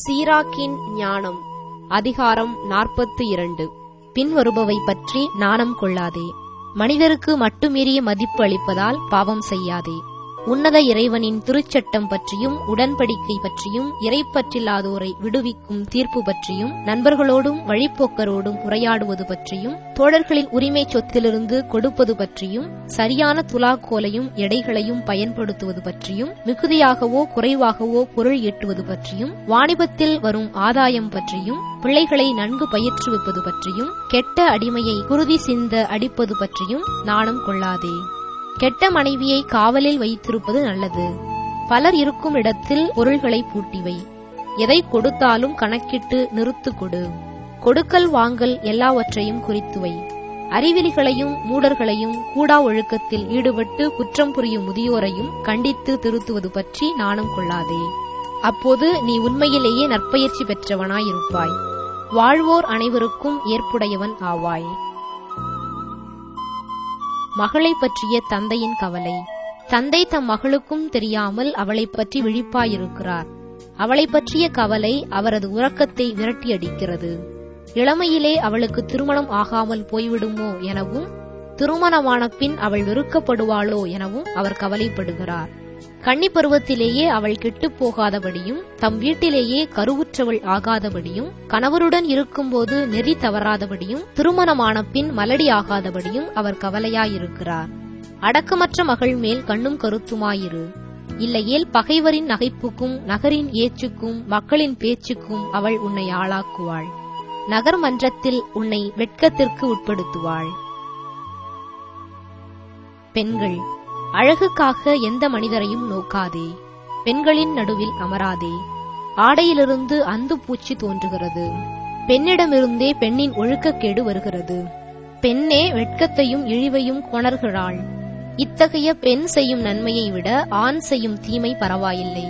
சீராக்கின் ஞானம் அதிகாரம் நாற்பத்தி இரண்டு பின்வருபவை பற்றி நாணம் கொள்ளாதே மனிதருக்கு மட்டுமீறிய மதிப்பு அளிப்பதால் பாவம் செய்யாதே உன்னத இறைவனின் திருச்சட்டம் பற்றியும் உடன்படிக்கை பற்றியும் இறைப்பற்றில்லாதோரை விடுவிக்கும் தீர்ப்பு பற்றியும் நண்பர்களோடும் வழிப்போக்கரோடும் உரையாடுவது பற்றியும் தோழர்களின் உரிமை சொத்திலிருந்து கொடுப்பது பற்றியும் சரியான துலாக்கோலையும் எடைகளையும் பயன்படுத்துவது பற்றியும் மிகுதியாகவோ குறைவாகவோ பொருள் ஈட்டுவது பற்றியும் வாணிபத்தில் வரும் ஆதாயம் பற்றியும் பிள்ளைகளை நன்கு பயிற்றுவிப்பது பற்றியும் கெட்ட அடிமையை குருதி சிந்த அடிப்பது பற்றியும் நாணம் கொள்ளாதே கெட்ட மனைவியை காவலில் வைத்திருப்பது நல்லது பலர் இருக்கும் இடத்தில் பொருள்களை பூட்டிவை எதை கொடுத்தாலும் கணக்கிட்டு நிறுத்து கொடு கொடுக்கல் வாங்கல் எல்லாவற்றையும் குறித்துவை அறிவிலிகளையும் மூடர்களையும் கூடா ஒழுக்கத்தில் ஈடுபட்டு குற்றம் புரியும் முதியோரையும் கண்டித்து திருத்துவது பற்றி நாணம் கொள்ளாதே அப்போது நீ உண்மையிலேயே நற்பயிற்சி பெற்றவனாயிருப்பாய் வாழ்வோர் அனைவருக்கும் ஏற்புடையவன் ஆவாய் மகளை பற்றிய தந்தையின் கவலை தந்தை தம் மகளுக்கும் தெரியாமல் அவளை பற்றி விழிப்பாயிருக்கிறார் அவளை பற்றிய கவலை அவரது உறக்கத்தை விரட்டியடிக்கிறது இளமையிலே அவளுக்கு திருமணம் ஆகாமல் போய்விடுமோ எனவும் திருமணமான பின் அவள் வெறுக்கப்படுவாளோ எனவும் அவர் கவலைப்படுகிறார் கன்னி பருவத்திலேயே அவள் கெட்டுப் போகாதபடியும் தம் வீட்டிலேயே கருவுற்றவள் ஆகாதபடியும் கணவருடன் இருக்கும்போது நெறி தவறாதபடியும் திருமணமான பின் மலடி ஆகாதபடியும் அவர் கவலையாயிருக்கிறார் அடக்கமற்ற மகள் மேல் கண்ணும் கருத்துமாயிரு இல்லையேல் பகைவரின் நகைப்புக்கும் நகரின் ஏச்சுக்கும் மக்களின் பேச்சுக்கும் அவள் உன்னை ஆளாக்குவாள் நகர் மன்றத்தில் உன்னை வெட்கத்திற்கு உட்படுத்துவாள் பெண்கள் அழகுக்காக எந்த மனிதரையும் நோக்காதே பெண்களின் நடுவில் அமராதே ஆடையிலிருந்து அந்து பூச்சி தோன்றுகிறது பெண்ணிடமிருந்தே பெண்ணின் ஒழுக்கக்கேடு வருகிறது பெண்ணே வெட்கத்தையும் இழிவையும் கொணர்கிறாள் இத்தகைய பெண் செய்யும் நன்மையை விட ஆண் செய்யும் தீமை பரவாயில்லை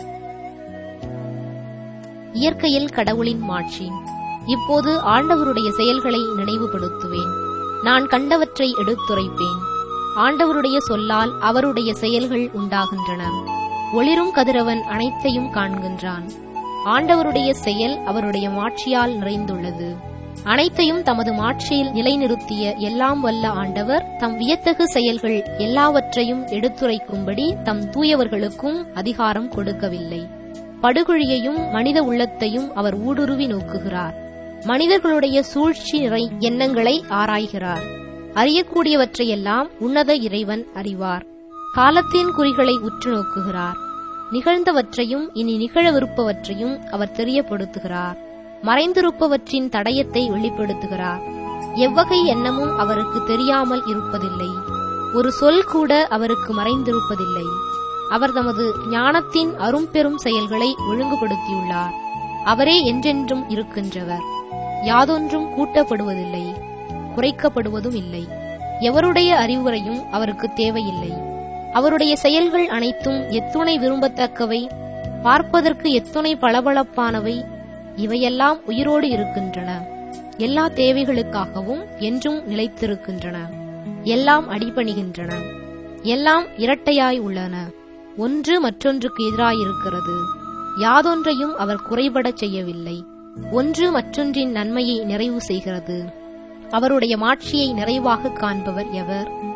இயற்கையில் கடவுளின் மாட்சி இப்போது ஆண்டவருடைய செயல்களை நினைவுபடுத்துவேன் நான் கண்டவற்றை எடுத்துரைப்பேன் ஆண்டவருடைய சொல்லால் அவருடைய செயல்கள் உண்டாகின்றன ஒளிரும் கதிரவன் அனைத்தையும் காண்கின்றான் ஆண்டவருடைய செயல் அவருடைய மாட்சியால் நிறைந்துள்ளது அனைத்தையும் தமது மாட்சியில் நிலைநிறுத்திய எல்லாம் வல்ல ஆண்டவர் தம் வியத்தகு செயல்கள் எல்லாவற்றையும் எடுத்துரைக்கும்படி தம் தூயவர்களுக்கும் அதிகாரம் கொடுக்கவில்லை படுகுழியையும் மனித உள்ளத்தையும் அவர் ஊடுருவி நோக்குகிறார் மனிதர்களுடைய சூழ்ச்சி நிறை எண்ணங்களை ஆராய்கிறார் அறியக்கூடியவற்றையெல்லாம் உன்னத இறைவன் அறிவார் காலத்தின் குறிகளை உற்று நோக்குகிறார் நிகழ்ந்தவற்றையும் இனி நிகழவிருப்பவற்றையும் அவர் தெரியப்படுத்துகிறார் மறைந்திருப்பவற்றின் தடயத்தை வெளிப்படுத்துகிறார் எவ்வகை எண்ணமும் அவருக்கு தெரியாமல் இருப்பதில்லை ஒரு சொல் கூட அவருக்கு மறைந்திருப்பதில்லை அவர் தமது ஞானத்தின் அரும்பெரும் செயல்களை ஒழுங்குபடுத்தியுள்ளார் அவரே என்றென்றும் இருக்கின்றவர் யாதொன்றும் கூட்டப்படுவதில்லை குறைக்கப்படுவதும் இல்லை எவருடைய அறிவுரையும் அவருக்கு தேவையில்லை அவருடைய செயல்கள் அனைத்தும் எத்துணை விரும்பத்தக்கவை பார்ப்பதற்கு எத்துணை பளபளப்பானவை இவையெல்லாம் உயிரோடு இருக்கின்றன எல்லா தேவைகளுக்காகவும் என்றும் நிலைத்திருக்கின்றன எல்லாம் அடிபணிகின்றன எல்லாம் இரட்டையாய் உள்ளன ஒன்று மற்றொன்றுக்கு எதிராயிருக்கிறது யாதொன்றையும் அவர் குறைபடச் செய்யவில்லை ஒன்று மற்றொன்றின் நன்மையை நிறைவு செய்கிறது அவருடைய மாட்சியை நிறைவாக காண்பவர் எவர்